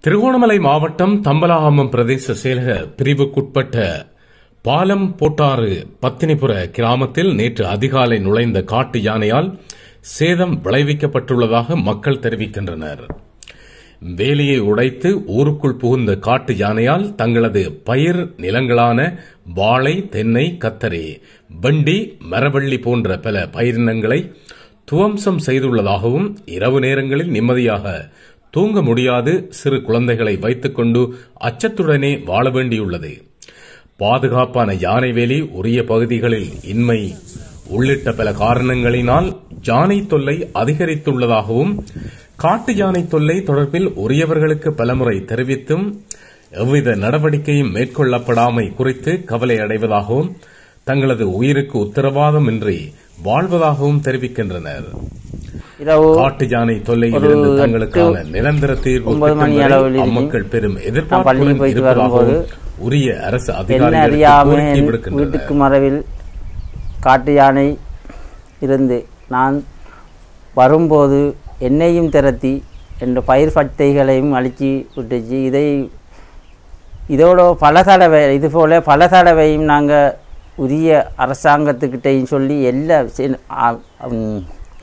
திருகோணமலை மாவட்டம் தம்பலாகாமம் பிரதேச செயலக பிரிவுக்குட்பட்ட பாலம் போட்டாறு பத்தினிபுர கிராமத்தில் நேற்று அதிகாலை நுழைந்த காட்டு யானையால் சேதம் விளைவிக்கப்பட்டுள்ளதாக மக்கள் தெரிவிக்கின்றனர் வேலியை உடைத்து ஊருக்குள் புகுந்த காட்டு யானையால் தங்களது பயிர் நிலங்களான வாழை தென்னை கத்தரி வண்டி மரவள்ளி போன்ற பல பயிரினங்களை துவம்சம் செய்துள்ளதாகவும் இரவு நேரங்களில் நிம்மதியாக தூங்க முடியாது சிறு குழந்தைகளை வைத்துக்கொண்டு அச்சத்துடனே வாழ வேண்டியுள்ளது பாதுகாப்பான யானை வேலி உரிய பகுதிகளில் இன்மை உள்ளிட்ட பல காரணங்களினால் யானை தொல்லை அதிகரித்துள்ளதாகவும் காட்டு யானை தொல்லை தொடர்பில் உரியவர்களுக்கு பலமுறை தெரிவித்தும் எவ்வித நடவடிக்கையும் மேற்கொள்ளப்படாமை குறித்து கவலை அடைவதாகவும் தங்களது உயிருக்கு உத்தரவாதமின்றி வாழ்வதாகவும் தெரிவிக்கின்றனர் இரவு காட்டு யானை தொல்லையிலிருந்து ஒரு தங்களுக்கான எட்டு, நிரந்தர தீர்வு ஒன்பது திட்டம் மணி வரை அளவில் இருந்து அம்மக்கள் பெரும் பள்ளிக்கு எதிர்பார்ப்புடன் போயிட்டு இருப்பதாகவும் வரும்போது உரிய அரசு என்ன அதிகாரிகளுக்கு அறியாமல் கோரிக்கை என் விடுக்கின்றனர் வீட்டுக்கு மறைவில் காட்டு யானை இருந்து நான் வரும்போது என்னையும் திரட்டி என்ற பயிர் பட்டைகளையும் அழிச்சு விட்டுச்சு இதை இதோட பல தடவை இது போல பல தடவையும் நாங்கள் உரிய அரசாங்கத்துக்கிட்டையும் சொல்லி எல்லா செ- ஆ- ம்,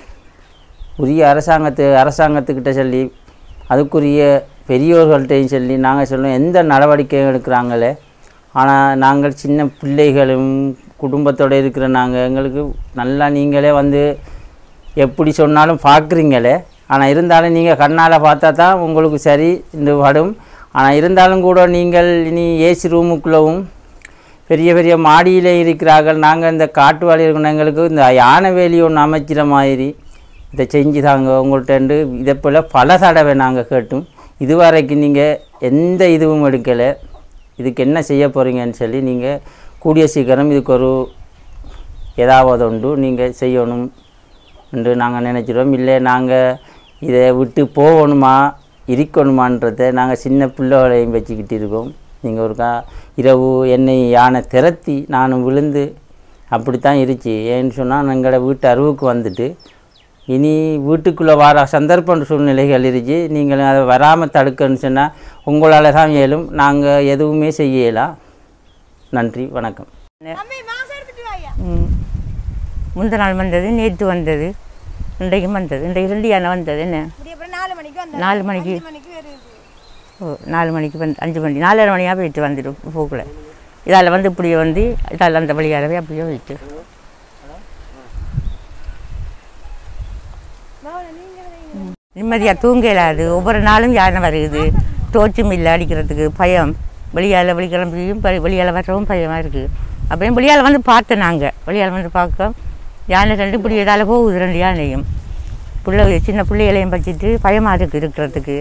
உரிய அரசாங்கத்து அரசாங்கத்துக்கிட்ட சொல்லி அதுக்குரிய பெரியோர்கள்ட்டையும் சொல்லி நாங்கள் சொல்லுவோம் எந்த நடவடிக்கையும் எடுக்கிறாங்களே ஆனால் நாங்கள் சின்ன பிள்ளைகளும் குடும்பத்தோடு இருக்கிற நாங்கள் எங்களுக்கு நல்லா நீங்களே வந்து எப்படி சொன்னாலும் பார்க்குறீங்களே ஆனால் இருந்தாலும் நீங்கள் கண்ணால் பார்த்தா தான் உங்களுக்கு சரி இந்த படும் ஆனால் இருந்தாலும் கூட நீங்கள் இனி ஏசி ரூமுக்குள்ளவும் பெரிய பெரிய மாடியிலே இருக்கிறார்கள் நாங்கள் இந்த காட்டு வாழி இருக்கணும் எங்களுக்கு இந்த யானை வேலி ஒன்று அமைக்கிற மாதிரி இதை செஞ்சு தாங்க உங்கள்கிட்ட இதை போல் பல தடவை நாங்கள் கேட்டும் இதுவரைக்கும் நீங்கள் எந்த இதுவும் எடுக்கலை இதுக்கு என்ன செய்ய போகிறீங்கன்னு சொல்லி நீங்கள் கூடிய சீக்கிரம் இதுக்கு ஒரு ஏதாவது உண்டு நீங்கள் செய்யணும் என்று நாங்கள் நினைச்சிடுவோம் இல்லை நாங்கள் இதை விட்டு போகணுமா இருக்கணுமான்றதை நாங்கள் சின்ன பிள்ளைகளையும் வச்சுக்கிட்டு இருக்கோம் நீங்கள் ஒருக்கா இரவு என்னை யானை திரத்தி நான் விழுந்து அப்படித்தான் இருந்துச்சு ஏன்னு சொன்னால் எங்களை வீட்டு அருவுக்கு வந்துட்டு இனி வீட்டுக்குள்ளே வர சந்தர்ப்ப சூழ்நிலைகள் இருந்துச்சு நீங்கள் அதை வராமல் தடுக்கணும்னு சொன்னால் உங்களால் தான் இயலும் நாங்கள் எதுவுமே செய்யலாம் நன்றி வணக்கம் ம். முந்த நாள் வந்தது நேற்று வந்தது இன்றைக்கும் வந்தது இன்றைக்கு ரெண்டு யானை வந்தது என்ன இப்படி அப்புறம் நாலு மணிக்கு வந்தாங்க நாலு மணிக்கு அஞ்சு மணிக்கு வருது ஓ நாலு மணிக்கு வந்து அஞ்சு மணி நாலரை மணியாக போயிட்டு வந்துடும் போக்குல இதால் வந்து இப்படி வந்து இதால் அந்த வழியாகவே அப்படியே போயிட்டு நிம்மதியாக தூங்க இயலாது ஒவ்வொரு நாளும் யானை வருது தோச்சும் இல்லை அடிக்கிறதுக்கு பயம் வெளியால் வெளிக்கிளம்பியும் வெளியால் வரவும் பயமாக இருக்குது அப்படியே வெளியால் வந்து பார்த்தோம் நாங்கள் வெளியால் வந்து பார்க்க யானை ரெண்டு இப்படி இதால் போகுது ரெண்டு யானையும் பிள்ளை சின்ன பிள்ளைகளையும் வச்சுட்டு பயமாக இருக்குது இருக்கிறதுக்கு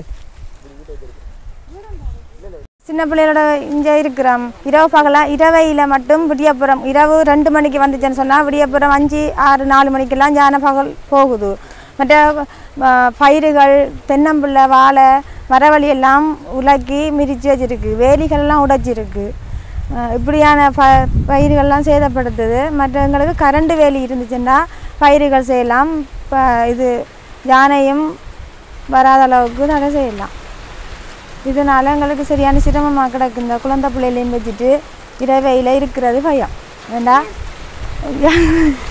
சின்ன பிள்ளைகளோட இங்கே இருக்கிறோம் இரவு பகலா இரவையில் மட்டும் விடியப்புறம் இரவு ரெண்டு மணிக்கு வந்துச்சுன்னு சொன்னால் விடியப்புறம் அஞ்சு ஆறு நாலு மணிக்கெல்லாம் ஜான பகல் போகுது மற்ற அஹ், பயிர்கள் தென்னம்பிள்ளை வாழை மரவழி எல்லாம் உலக்கி மிதிச்சு வச்சிருக்கு வேலிகள்லாம் உடைச்சிருக்கு அஹ், இப்படியான ப பயிர்கள்லாம் சேதப்படுத்துது மற்றவங்களுக்கு கரண்ட் வேலி இருந்துச்சுன்னா பயிர்கள் செய்யலாம் ப இது யானையும் வராத அளவுக்கு தடை செய்யலாம் இதனால எங்களுக்கு சரியான சிரமமாக கிடக்கு இந்த குழந்தை பிள்ளைகளையும் வச்சுட்டு இரவையில் இருக்கிறது பயம் வேண்டா